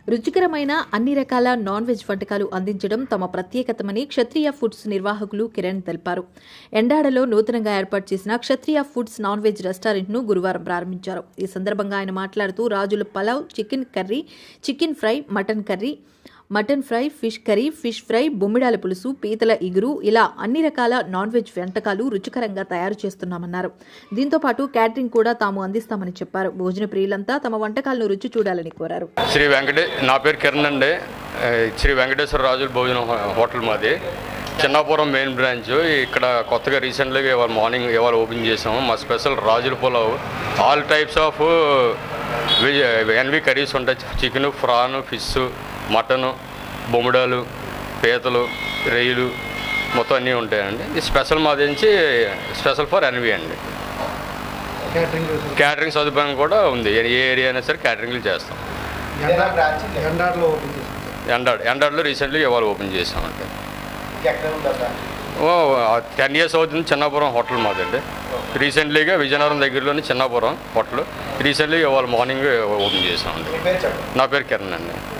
రుచికరమైన అన్ని రకాల నాన్ వెజ్ వంటకాలు అందించడం తమ ప్రత్యేకతమని క్షత్రియ ఫుడ్స్ నిర్వాహకులు కిరణ్ తెలిపారు ఎండాడలో నూతనంగా ఏర్పాటు చేసిన క్షత్రియ ఫుడ్స్ నాన్ వెజ్ రెస్టారెంట్ను గురువారం ప్రారంభించారు ఈ సందర్భంగా ఆయన మాట్లాడుతూ రాజుల pulao chicken curry chicken fry mutton curry mutton fry fish curry fish fry బొమ్మిడాల పులుసు పీతల ఇగురు ఇలా అన్ని రకాల నాన్ వెజ్ వంటకాలు రుచికరంగా తయారు చేస్తున్నామన్నారు దీంతో పాటు క్యాటరింగ్ కూడా తాము అందిస్తామని చెప్పారు భోజన ప్రియులంతా తమ వంటకాలను రుచి చూడాలని కోరారు శ్రీ వెంకటే నా పేరు కిరణ్ అండి ఏ, శ్రీ వెంకటేశ్వర రాజుల భోజనం హో- హోటల్ మాది చిన్నాపురం మెయిన్ బ్రాంచ్ ఇక్కడ కొత్తగా రీసెంట్గా ఇవాళ మార్నింగ్ ఇవాళ ఓపెన్ చేసాము మా స్పెషల్ రాజుల pulao all types of veg NV curries ఉంటాయి చికెన్ ఫ్రాన్ ఫిష్ మటను బొమ్మిడాలు పీతలు రొయ్యలు మొత్తం అన్నీ ఉంటాయండి ఈ స్పెషల్ మాది నుంచి స్పెషల్ ఫర్ ఎన్వి అండి క్యాటరింగ్ క్యాటరింగ్ సదుపాయం కూడా ఉంది ఏ ఏ ఏరియా అయినా సరే క్యాటరింగ్లు చేస్తాం ఎండా ఎండార్లో ఓపెన్ చేసింది ఎండాడ్ ఎండాడ్లో రీసెంట్లీ ఇవాళ ఓపెన్ చేసామండి ఎక్కడ ఉందా బ్రాంచ్ ఓ టెన్ ఇయర్స్ అవుతుంది చిన్నాపురం హోటల్ మాదండి రీసెంట్లీగా విజయనగరం దగ్గరలోని చిన్నాపురం హోటల్ రీసెంట్లీ ఇవాళ మార్నింగ్ ఓపెన్ చేసామండి మీ పేరు చెప్పండి నా పేరు కిరణ్ అండి